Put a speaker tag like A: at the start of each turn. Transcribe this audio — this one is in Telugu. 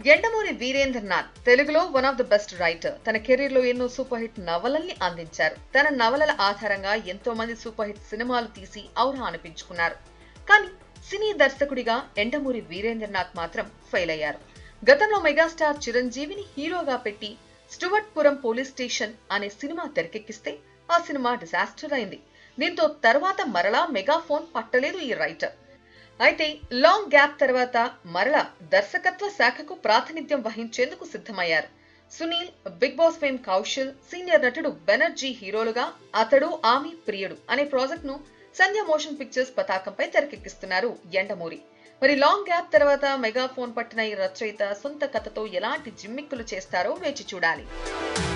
A: ఎండమూరి వీరేంద్రనాథ్ తెలుగులో one of the best writer తన కెరీర్ లో ఎన్నో సూపర్ హిట్ నవలల్ని అందించారు తన నవలల ఆధారంగా ఎంతో మంది సూపర్ హిట్ సినిమాలు తీసి ఔరా అనిపించుకున్నారు కానీ సినీ దర్శకుడిగా ఎండమూరి వీరేంద్రనాథ్ మాత్రం ఫెయిల్ అయ్యారు గతంలో మెగాస్టార్ చిరంజీవిని హీరోగా పెట్టి స్టువర్ట్పురం పోలీస్ స్టేషన్ అనే సినిమా తెరకెక్కిస్తే ఆ సినిమా డిజాస్టర్ అయింది దీంతో తర్వాత మరలా మెగాఫోన్ పట్టలేదు ఈ రైటర్ అయితే లాంగ్ గ్యాప్ తర్వాత మరలా దర్శకత్వ శాఖకు ప్రాతినిధ్యం వహించేందుకు సిద్ధమయ్యారు Sunil Bigg Boss fame Kaushal senior నటుడు బెనర్జీ హీరోలుగా అతడు ఆమె ప్రియుడు అనే ప్రాజెక్ట్ ను సంధ్య మోషన్ పిక్చర్స్ పతాకంపై తెరకెక్కిస్తున్నారు ఎండమూరి మరి లాంగ్ గ్యాప్ తర్వాత మెగాఫోన్ పట్టిన ఈ రచయిత సొంత కథతో ఎలాంటి జిమ్మిక్కులు చేస్తారో వేచి చూడాలి